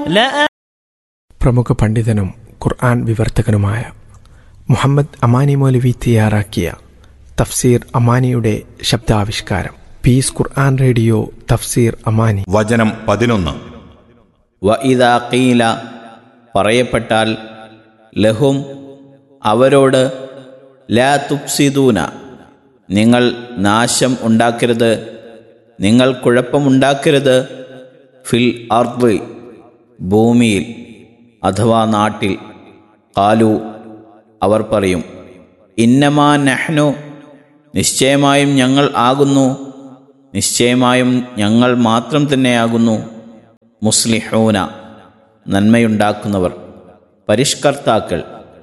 لأ പ്രമുഖ പണ്ഡിതനും ഖുർആൻ വിവർത്തകനുമായ മുഹമ്മദ് അമാനി മൗലവി തയ്യാറാക്കിയ തഫ്സീർ അമാനിയുടെ ശബ്ദാവിഷ്കാരം പീസ് ഖുർആൻ റേഡിയോ തഫ്സീർ അമാനി വചനം പതിനൊന്ന് വ ഇതാ കീല പറയപ്പെട്ടാൽ ലഹും അവരോട് ലാ തുപ്സിദൂന നിങ്ങൾ നാശം ഉണ്ടാക്കരുത് നിങ്ങൾ കുഴപ്പമുണ്ടാക്കരുത് ഫിൽ അർദ് ഭൂമിയിൽ അഥവാ നാട്ടിൽ കാലു അവർ പറയും ഇന്നമാ നഹ്നു നിശ്ചയമായും ഞങ്ങൾ ആകുന്നു നിശ്ചയമായും ഞങ്ങൾ മാത്രം തന്നെയാകുന്നു മുസ്ലിഹൂന നന്മയുണ്ടാക്കുന്നവർ പരിഷ്കർത്താക്കൾ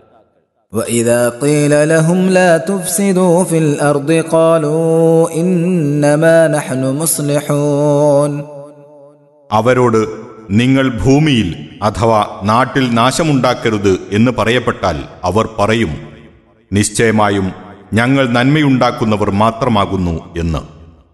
وإذا قيل لهم لا تفسدوا في الأرض قالوا إنما نحن مصلحون അവരോട് നിങ്ങൾ ഭൂമിയിൽ അഥവാ നാട്ടിൽ നാശമുണ്ടാക്കരുത് എന്ന് പറയപ്പെട്ടാൽ അവർ പറയും നിശ്ചയമായും ഞങ്ങൾ നന്മയുണ്ടാക്കുന്നവർ മാത്രമാകുന്നു എന്ന്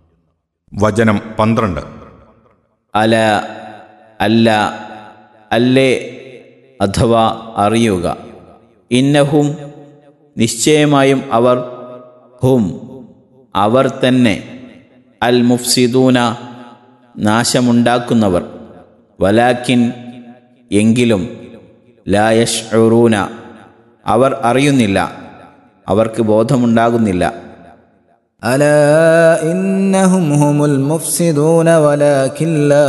വചനം പന്ത്രണ്ട് അല അല്ല അല്ലേ അഥവാ അറിയുക ഇന്നഹും നിശ്ചയമായും അവർ ഹും അവർ തന്നെ അൽ മുഫ്സിദൂന നാശമുണ്ടാക്കുന്നവർ വലാക്കിൻ എങ്കിലും ലായഷ് അവർ അറിയുന്നില്ല അവർക്ക് ബോധമുണ്ടാകുന്നില്ല ألا إنهم هم المفسدون ولكن لا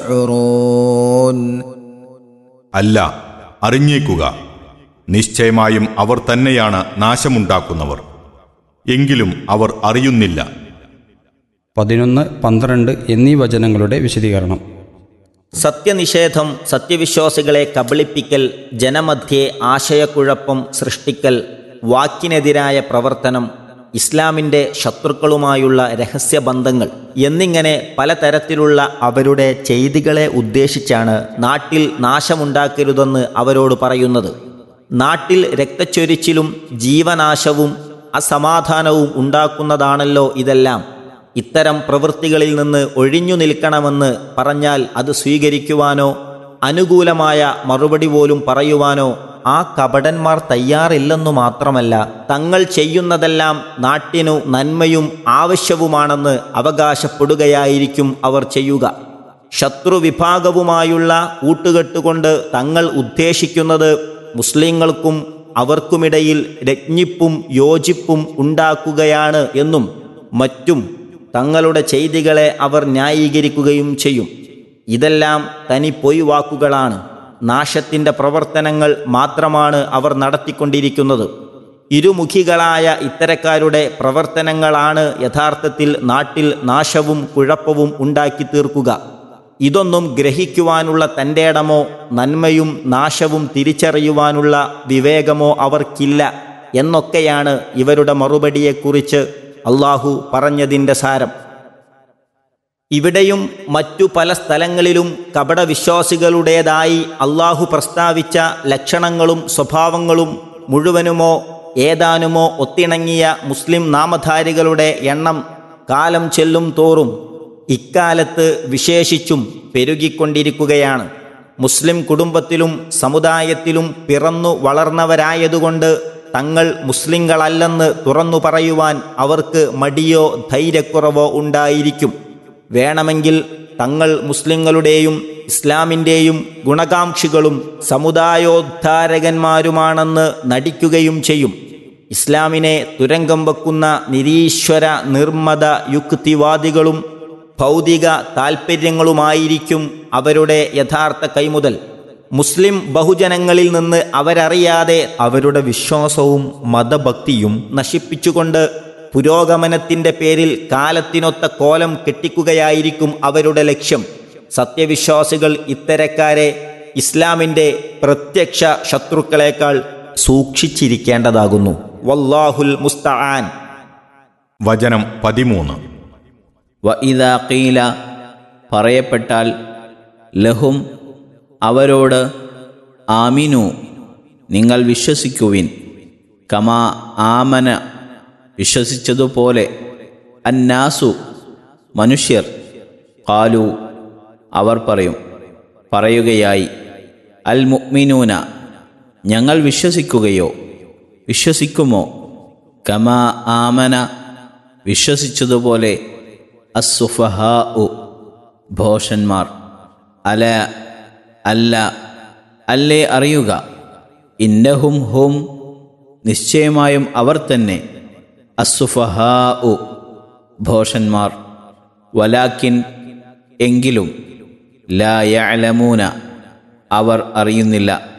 يشعرون അല്ല അറിഞ്ഞേക്കുക നിശ്ചയമായും അവർ തന്നെയാണ് നാശമുണ്ടാക്കുന്നവർ എങ്കിലും അവർ അറിയുന്നില്ല പതിനൊന്ന് പന്ത്രണ്ട് എന്നീ വചനങ്ങളുടെ വിശദീകരണം സത്യനിഷേധം സത്യവിശ്വാസികളെ കബളിപ്പിക്കൽ ജനമധ്യേ ആശയക്കുഴപ്പം സൃഷ്ടിക്കൽ വാക്കിനെതിരായ പ്രവർത്തനം ഇസ്ലാമിൻ്റെ ശത്രുക്കളുമായുള്ള രഹസ്യബന്ധങ്ങൾ എന്നിങ്ങനെ പലതരത്തിലുള്ള അവരുടെ ചെയ്തികളെ ഉദ്ദേശിച്ചാണ് നാട്ടിൽ നാശമുണ്ടാക്കരുതെന്ന് അവരോട് പറയുന്നത് നാട്ടിൽ രക്തച്ചൊരിച്ചിലും ജീവനാശവും അസമാധാനവും ഉണ്ടാക്കുന്നതാണല്ലോ ഇതെല്ലാം ഇത്തരം പ്രവൃത്തികളിൽ നിന്ന് ഒഴിഞ്ഞു നിൽക്കണമെന്ന് പറഞ്ഞാൽ അത് സ്വീകരിക്കുവാനോ അനുകൂലമായ മറുപടി പോലും പറയുവാനോ ആ കപടന്മാർ തയ്യാറില്ലെന്നു മാത്രമല്ല തങ്ങൾ ചെയ്യുന്നതെല്ലാം നാട്ടിനു നന്മയും ആവശ്യവുമാണെന്ന് അവകാശപ്പെടുകയായിരിക്കും അവർ ചെയ്യുക ശത്രുവിഭാഗവുമായുള്ള കൂട്ടുകെട്ടുകൊണ്ട് തങ്ങൾ ഉദ്ദേശിക്കുന്നത് മുസ്ലിങ്ങൾക്കും അവർക്കുമിടയിൽ രജ്ഞിപ്പും യോജിപ്പും ഉണ്ടാക്കുകയാണ് എന്നും മറ്റും തങ്ങളുടെ ചെയ്തികളെ അവർ ന്യായീകരിക്കുകയും ചെയ്യും ഇതെല്ലാം തനി പൊയ്വാക്കുകളാണ് നാശത്തിൻ്റെ പ്രവർത്തനങ്ങൾ മാത്രമാണ് അവർ നടത്തിക്കൊണ്ടിരിക്കുന്നത് ഇരുമുഖികളായ ഇത്തരക്കാരുടെ പ്രവർത്തനങ്ങളാണ് യഥാർത്ഥത്തിൽ നാട്ടിൽ നാശവും കുഴപ്പവും ഉണ്ടാക്കി തീർക്കുക ഇതൊന്നും ഗ്രഹിക്കുവാനുള്ള തൻ്റെ ഇടമോ നന്മയും നാശവും തിരിച്ചറിയുവാനുള്ള വിവേകമോ അവർക്കില്ല എന്നൊക്കെയാണ് ഇവരുടെ മറുപടിയെക്കുറിച്ച് അള്ളാഹു പറഞ്ഞതിൻ്റെ സാരം ഇവിടെയും മറ്റു പല സ്ഥലങ്ങളിലും കപടവിശ്വാസികളുടേതായി അള്ളാഹു പ്രസ്താവിച്ച ലക്ഷണങ്ങളും സ്വഭാവങ്ങളും മുഴുവനുമോ ഏതാനുമോ ഒത്തിണങ്ങിയ മുസ്ലിം നാമധാരികളുടെ എണ്ണം കാലം ചെല്ലും തോറും ഇക്കാലത്ത് വിശേഷിച്ചും പെരുകിക്കൊണ്ടിരിക്കുകയാണ് മുസ്ലിം കുടുംബത്തിലും സമുദായത്തിലും പിറന്നു വളർന്നവരായതുകൊണ്ട് തങ്ങൾ മുസ്ലിങ്ങളല്ലെന്ന് തുറന്നു പറയുവാൻ അവർക്ക് മടിയോ ധൈര്യക്കുറവോ ഉണ്ടായിരിക്കും വേണമെങ്കിൽ തങ്ങൾ മുസ്ലിങ്ങളുടെയും ഇസ്ലാമിൻ്റെയും ഗുണകാംക്ഷികളും സമുദായോദ്ധാരകന്മാരുമാണെന്ന് നടിക്കുകയും ചെയ്യും ഇസ്ലാമിനെ തുരങ്കം വെക്കുന്ന നിരീശ്വര നിർമ്മത യുക്തിവാദികളും ഭൗതിക താൽപ്പര്യങ്ങളുമായിരിക്കും അവരുടെ യഥാർത്ഥ കൈമുതൽ മുസ്ലിം ബഹുജനങ്ങളിൽ നിന്ന് അവരറിയാതെ അവരുടെ വിശ്വാസവും മതഭക്തിയും നശിപ്പിച്ചുകൊണ്ട് പുരോഗമനത്തിന്റെ പേരിൽ കാലത്തിനൊത്ത കോലം കെട്ടിക്കുകയായിരിക്കും അവരുടെ ലക്ഷ്യം സത്യവിശ്വാസികൾ ഇത്തരക്കാരെ ഇസ്ലാമിന്റെ പ്രത്യക്ഷ ശത്രുക്കളെക്കാൾ സൂക്ഷിച്ചിരിക്കേണ്ടതാകുന്നു വല്ലാഹുൽ മുസ്തആൻ വചനം പതിമൂന്ന് വ ഇതാ കീല പറയപ്പെട്ടാൽ ലഹും അവരോട് ആമിനു നിങ്ങൾ വിശ്വസിക്കുവിൻ കമാ ആമന വിശ്വസിച്ചതുപോലെ അന്നാസു മനുഷ്യർ കാലു അവർ പറയും പറയുകയായി അൽ മുഅ്മിനൂന ഞങ്ങൾ വിശ്വസിക്കുകയോ വിശ്വസിക്കുമോ കമാ ആമന വിശ്വസിച്ചതുപോലെ അസുഫഹാ ഉ ഭോഷന്മാർ അല അല്ല അല്ലേ അറിയുക ഇന്നഹും ഹും നിശ്ചയമായും അവർ തന്നെ അസുഫഹാ ഉ ഭോഷന്മാർ വലാക്കിൻ എങ്കിലും ലാ യഅലമൂന അവർ അറിയുന്നില്ല